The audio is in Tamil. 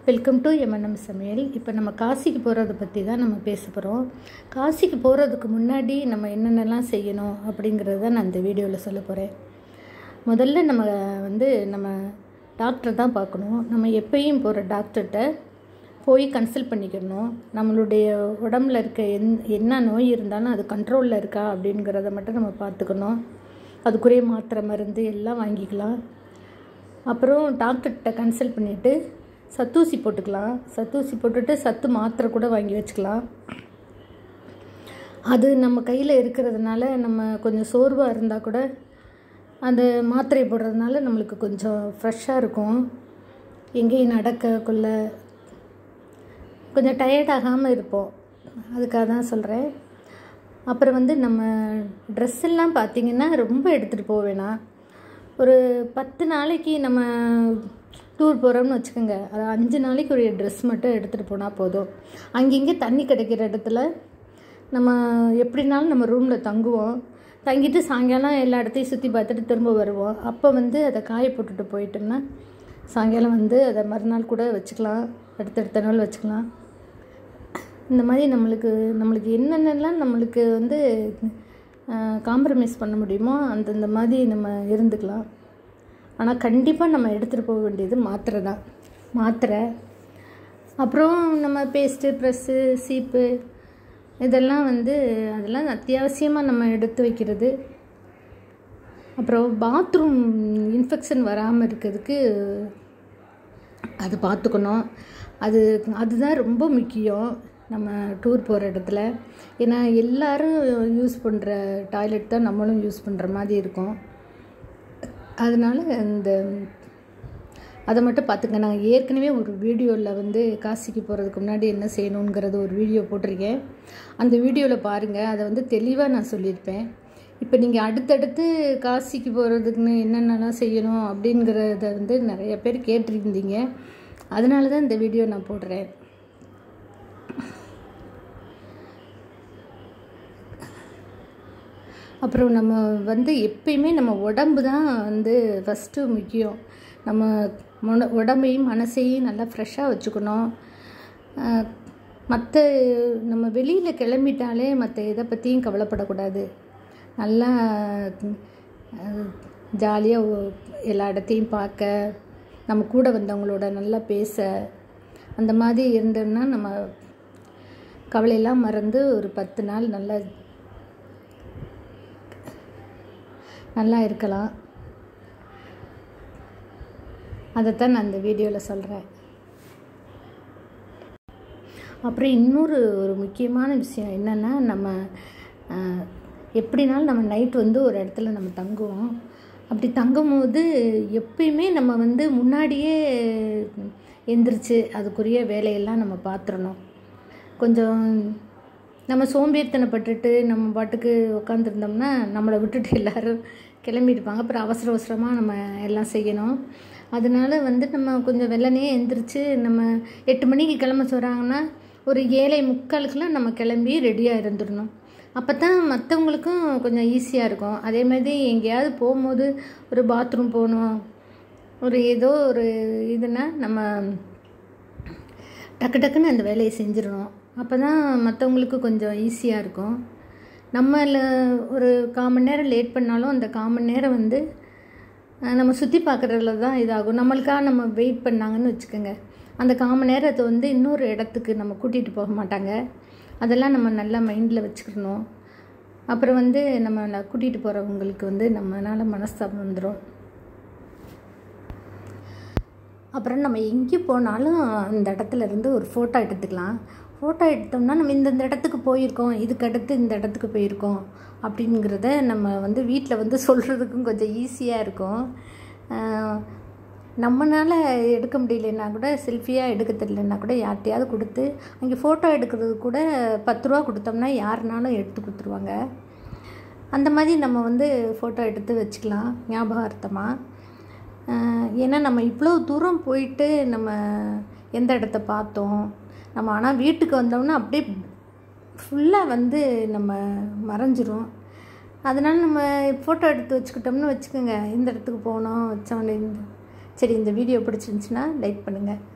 வெல்கம் டு எம்என்எம் சமையல் இப்போ நம்ம காசிக்கு போகிறத பற்றி தான் நம்ம பேச போகிறோம் காசிக்கு போகிறதுக்கு முன்னாடி நம்ம என்னென்னலாம் செய்யணும் அப்படிங்கிறத நான் இந்த வீடியோவில் சொல்ல போகிறேன் முதல்ல நம்ம வந்து நம்ம டாக்டர் தான் பார்க்கணும் நம்ம எப்பயும் போகிற டாக்டர்கிட்ட போய் கன்சல்ட் பண்ணிக்கணும் நம்மளுடைய உடம்புல இருக்க எந் என்ன நோய் இருந்தாலும் அது கண்ட்ரோலில் இருக்கா அப்படிங்கிறத மட்டும் நம்ம பார்த்துக்கணும் அதுக்குரிய மாத்திரை மருந்து எல்லாம் வாங்கிக்கலாம் அப்புறம் டாக்டர்கிட்ட கன்சல்ட் பண்ணிவிட்டு சத்தூசி போட்டுக்கலாம் சத்தூசி போட்டுட்டு சத்து மாத்திரை கூட வாங்கி வச்சுக்கலாம் அது நம்ம கையில் இருக்கிறதுனால நம்ம கொஞ்சம் சோர்வாக இருந்தால் கூட அந்த மாத்திரை போடுறதுனால நம்மளுக்கு கொஞ்சம் ஃப்ரெஷ்ஷாக இருக்கும் எங்கேயும் நடக்க கொள்ள கொஞ்சம் டயர்ட் ஆகாமல் இருப்போம் அதுக்காக தான் சொல்கிறேன் அப்புறம் வந்து நம்ம ட்ரெஸ் எல்லாம் பார்த்திங்கன்னா ரொம்ப எடுத்துகிட்டு போக வேணாம் ஒரு பத்து நாளைக்கு நம்ம டூர் போகிறோம்னு வச்சுக்கோங்க அது அஞ்சு நாளைக்கு ஒரு ட்ரெஸ் மட்டும் எடுத்துகிட்டு போனால் போதும் அங்கங்கே தண்ணி கிடைக்கிற இடத்துல நம்ம எப்படினாலும் நம்ம ரூமில் தங்குவோம் தங்கிட்டு சாயங்காலம் எல்லா இடத்தையும் சுற்றி பார்த்துட்டு திரும்ப வருவோம் அப்போ வந்து அதை காய போட்டுட்டு போயிட்டோம்னா சாயங்காலம் வந்து அதை மறுநாள் கூட வச்சுக்கலாம் அடுத்தடுத்த நாள் வச்சுக்கலாம் இந்த மாதிரி நம்மளுக்கு நம்மளுக்கு என்னென்னலாம் நம்மளுக்கு வந்து காம்ப்ரமைஸ் பண்ண முடியுமோ அந்தந்த மாதிரி நம்ம இருந்துக்கலாம் ஆனால் கண்டிப்பாக நம்ம எடுத்துகிட்டு போக வேண்டியது மாத்திரை தான் மாத்திரை அப்புறம் நம்ம பேஸ்ட்டு ப்ரெஸ்ஸு சீப்பு இதெல்லாம் வந்து அதெல்லாம் அத்தியாவசியமாக நம்ம எடுத்து வைக்கிறது அப்புறம் பாத்ரூம் இன்ஃபெக்ஷன் வராமல் இருக்கிறதுக்கு அது பார்த்துக்கணும் அது அதுதான் ரொம்ப முக்கியம் நம்ம டூர் போகிற இடத்துல ஏன்னா எல்லோரும் யூஸ் பண்ணுற டாய்லெட் தான் நம்மளும் யூஸ் பண்ணுற மாதிரி இருக்கும் அதனால் இந்த அதை மட்டும் பார்த்துங்க நான் ஏற்கனவே ஒரு வீடியோவில் வந்து காசிக்கு போகிறதுக்கு முன்னாடி என்ன செய்யணுங்கிறது ஒரு வீடியோ போட்டிருக்கேன் அந்த வீடியோவில் பாருங்கள் அதை வந்து தெளிவாக நான் சொல்லியிருப்பேன் இப்போ நீங்கள் அடுத்தடுத்து காசிக்கு போகிறதுக்குன்னு என்னென்னலாம் செய்யணும் அப்படிங்கிறத வந்து நிறைய பேர் கேட்டிருந்தீங்க அதனால தான் இந்த வீடியோ நான் போடுறேன் அப்புறம் நம்ம வந்து எப்பயுமே நம்ம உடம்பு தான் வந்து ஃபஸ்ட்டு முக்கியம் நம்ம மன உடம்பையும் மனசையும் நல்லா ஃப்ரெஷ்ஷாக வச்சுக்கணும் மற்ற நம்ம வெளியில் கிளம்பிட்டாலே மற்ற இதை பற்றியும் கவலைப்படக்கூடாது நல்லா ஜாலியாக எல்லா இடத்தையும் பார்க்க நம்ம கூட வந்தவங்களோட நல்லா பேச அந்த மாதிரி இருந்தோம்னா நம்ம கவலையெல்லாம் மறந்து ஒரு பத்து நாள் நல்லா நல்லா இருக்கலாம் அதைத்தான் நான் இந்த வீடியோவில் சொல்கிறேன் அப்புறம் இன்னொரு ஒரு முக்கியமான விஷயம் என்னென்னா நம்ம எப்படினாலும் நம்ம நைட் வந்து ஒரு இடத்துல நம்ம தங்குவோம் அப்படி தங்கும்போது எப்பயுமே நம்ம வந்து முன்னாடியே எந்திரிச்சு அதுக்குரிய வேலையெல்லாம் நம்ம பார்த்துடணும் கொஞ்சம் நம்ம சோம்பேறித்தனப்பட்டுட்டு நம்ம பாட்டுக்கு உட்காந்துருந்தோம்னா நம்மளை விட்டுட்டு எல்லோரும் கிளம்பியிருப்பாங்க அப்புறம் அவசர அவசரமாக நம்ம எல்லாம் செய்யணும் அதனால வந்து நம்ம கொஞ்சம் வெள்ளனே எந்திரிச்சு நம்ம எட்டு மணிக்கு கிளம்ப சொல்கிறாங்கன்னா ஒரு ஏழை முக்காலுக்கெல்லாம் நம்ம கிளம்பி ரெடியாக இருந்துடணும் அப்போ தான் மற்றவங்களுக்கும் கொஞ்சம் ஈஸியாக இருக்கும் அதே மாதிரி எங்கேயாவது போகும்போது ஒரு பாத்ரூம் போகணும் ஒரு ஏதோ ஒரு இதுனா நம்ம டக்கு டக்குன்னு அந்த வேலையை செஞ்சிடணும் அப்போ தான் மற்றவங்களுக்கு கொஞ்சம் ஈஸியாக இருக்கும் நம்மள ஒரு காமன் நேரம் லேட் பண்ணாலும் அந்த காமன் நேரம் வந்து நம்ம சுற்றி பார்க்குறதுல தான் இதாகும் நம்மளுக்காக நம்ம வெயிட் பண்ணாங்கன்னு வச்சுக்கோங்க அந்த காமன் நேரத்தை வந்து இன்னொரு இடத்துக்கு நம்ம கூட்டிகிட்டு போக மாட்டாங்க அதெல்லாம் நம்ம நல்லா மைண்டில் வச்சுக்கணும் அப்புறம் வந்து நம்ம கூட்டிகிட்டு போகிறவங்களுக்கு வந்து நம்மளால் மனஸ்தாபம் வந்துடும் அப்புறம் நம்ம எங்கே போனாலும் அந்த இடத்துல இருந்து ஒரு ஃபோட்டோ எடுத்துக்கலாம் ஃபோட்டோ எடுத்தோம்னா நம்ம இந்தந்த இடத்துக்கு போயிருக்கோம் இதுக்கு அடுத்து இந்த இடத்துக்கு போயிருக்கோம் அப்படிங்கிறத நம்ம வந்து வீட்டில் வந்து சொல்கிறதுக்கும் கொஞ்சம் ஈஸியாக இருக்கும் நம்மளால் எடுக்க முடியலன்னா கூட செல்ஃபியாக எடுக்க தெரியலன்னா கூட யார்கிட்டையாவது கொடுத்து அங்கே ஃபோட்டோ எடுக்கிறது கூட பத்து ரூபா கொடுத்தோம்னா யாருனாலும் எடுத்து கொடுத்துருவாங்க அந்த மாதிரி நம்ம வந்து ஃபோட்டோ எடுத்து வச்சுக்கலாம் ஞாபகார்த்தமாக ஏன்னா நம்ம இவ்வளோ தூரம் போயிட்டு நம்ம எந்த இடத்த பார்த்தோம் நம்ம ஆனால் வீட்டுக்கு வந்தோம்னா அப்படியே ஃபுல்லாக வந்து நம்ம மறைஞ்சிரும் அதனால் நம்ம ஃபோட்டோ எடுத்து வச்சுக்கிட்டோம்னு வச்சுக்கோங்க இந்த இடத்துக்கு போனோம் வச்சோன்னே இந்த சரி இந்த வீடியோ பிடிச்சிருந்துச்சின்னா லைக் பண்ணுங்கள்